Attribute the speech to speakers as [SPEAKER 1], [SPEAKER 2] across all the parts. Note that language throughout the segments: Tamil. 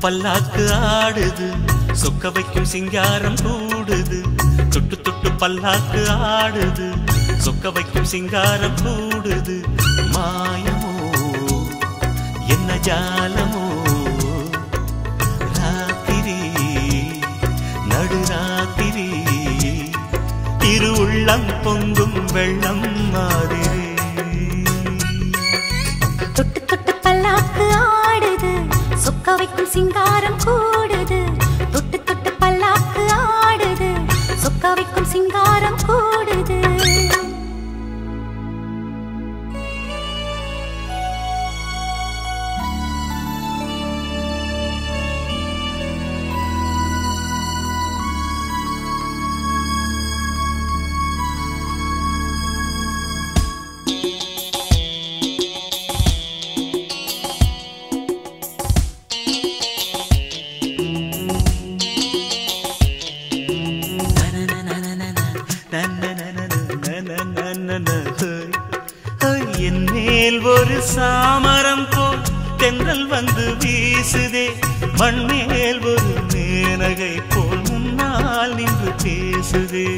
[SPEAKER 1] பல்லாக்கு ஆடுது சொக்க வைக்கும் சிங்காரம் கூடுது தொட்டு தொட்டு பல்லாக்கு ஆடுது சொக்க வைக்கும் சிங்காரம் கூடுது மாயமோ என்ன ஜாலமோ ராத்திரி நடுராத்திரி திருவுள்ளம் பொங்கும் வெள்ளம் மாதிரி
[SPEAKER 2] தொட்டு தொட்டு பல்லாக்கு ஆடுது சொக்க வைக்கும் சிங்காரம் கூடுது தொட்டு தொட்டு பல்லாக்கு ஆடுது சொக்க வைக்கும் சிங்காரம் கூடுது
[SPEAKER 1] என் மேல் ஒரு சாமரம் போல் தென்றல் வந்து வீசுதே மண்மேல் ஒரு மேனகை போல் முன்னால் நின்று பேசுதே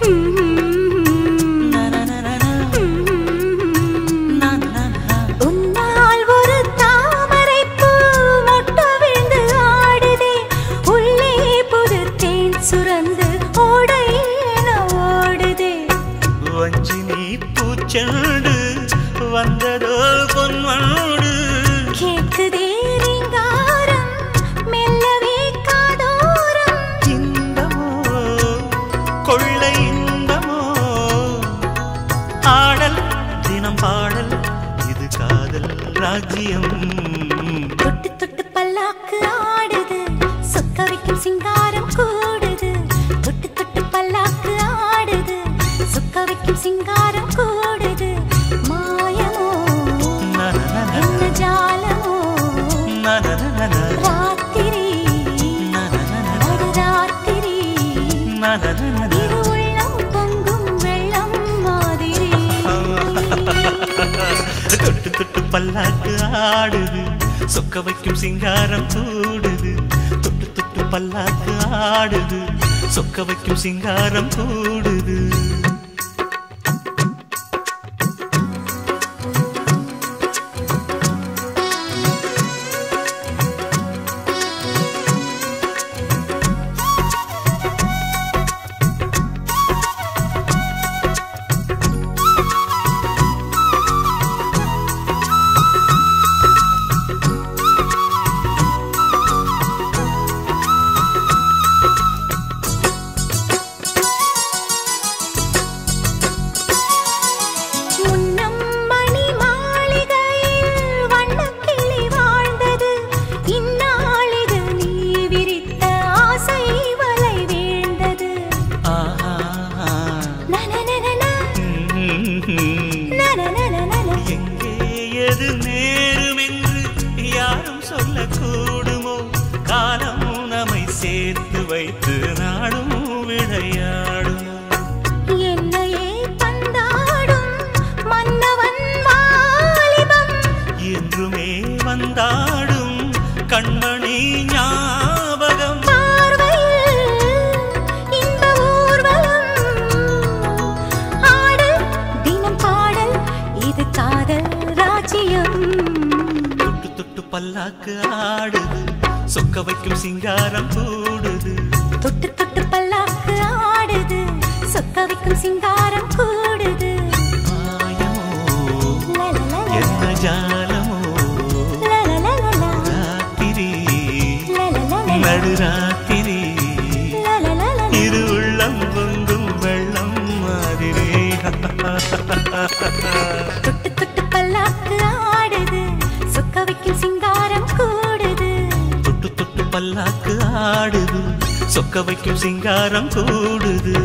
[SPEAKER 2] உன்னால் ஒரு தாமரைப் பூ மொட்டு விழுந்து ஆடுதே. உள்ளே புது தேன் சுரந்து ஓடை என ஓடுதே.
[SPEAKER 1] வஞ்சி நீ பூச்செண்டு வந்ததோ பொன்மோடு
[SPEAKER 2] கேட்குதே ரீங்காரம், மெல்லவே காதோரம்.
[SPEAKER 1] இன்பமோ கொள்ளை இன்பமோ ஆடல் தினம் பாடல் இது காதல் ராஜ்யம்
[SPEAKER 2] தொட்டு தொட்டு பல்லாக்கு ஆடுது சொக்க வைக்கும் சிங்காரம் கூடுது தொட்டு தொட்டு பல்லாக்கு ஆடுது சொக்க வைக்கும் சிங்காரம் கூடுது மாயமோ என்ன ஜாலமோ ராத்திரி நடுராத்திரி இரு உள்ளம் பொங்கும் வெள்ளம் மாதிரி
[SPEAKER 1] தொட்டு தொட்டு பல்லாக்கு ஆடுது சொக்க வைக்கும் சிங்காரம் கூடுது தொட்டு தொட்டு பல்லாக்கு ஆடுது சொக்க வைக்கும் சிங்காரம் கூடுது
[SPEAKER 2] முன்னம் மணி மாளிகையில் வண்ணக்கிளி வாழ்ந்தது இந்நாளிது நீ விரித்த ஆசை வலை வீழ்ந்தது
[SPEAKER 1] ஆஹா
[SPEAKER 2] நனநனன,
[SPEAKER 1] ம்ம்.
[SPEAKER 2] நனநனநன.
[SPEAKER 1] எங்கே எது நேருமென்று யாரும் சொல்லக்கூடுமோ காலம் நம்மை சேர்த்து வைத்து நாடும் விளையாடுமோ
[SPEAKER 2] என்னையே பந்தாடும் மன்னவன் வாலிபம்
[SPEAKER 1] என்றுமே வந்தாடும் கண்மணி ஞாபகம்
[SPEAKER 2] பார்வையில் இன்ப ஊர்வலம் ஆடல் தினம் பாடல் இது காதல் ராஜ்யம்
[SPEAKER 1] தொட்டு தொட்டு பல்லாக்கு ஆடுது சொக்க வைக்கும் சிங்காரம் கூடுது
[SPEAKER 2] தொட்டு தொட்டு பல்லாக்கு ஆடுது சொக்க வைக்கும் சிங்காரம் கூடுது
[SPEAKER 1] மாயமோ
[SPEAKER 2] லலலல,
[SPEAKER 1] என்ன ஜாலமோ
[SPEAKER 2] லலலலல,
[SPEAKER 1] ராத்திரி
[SPEAKER 2] லலலல,
[SPEAKER 1] நடுராத்திரி
[SPEAKER 2] லலலல.
[SPEAKER 1] இரு உள்ளம் பொங்கும் வெள்ளம் மாதிரி
[SPEAKER 2] தொட்டு தொட்டு பல்லாக்கு ஆடுது சொக்க வைக்கும் சிங்காரம் கூடுது
[SPEAKER 1] தொட்டு தொட்டு பல்லாக்கு ஆடுது சொக்க வைக்கும் சிங்காரம் கூடுது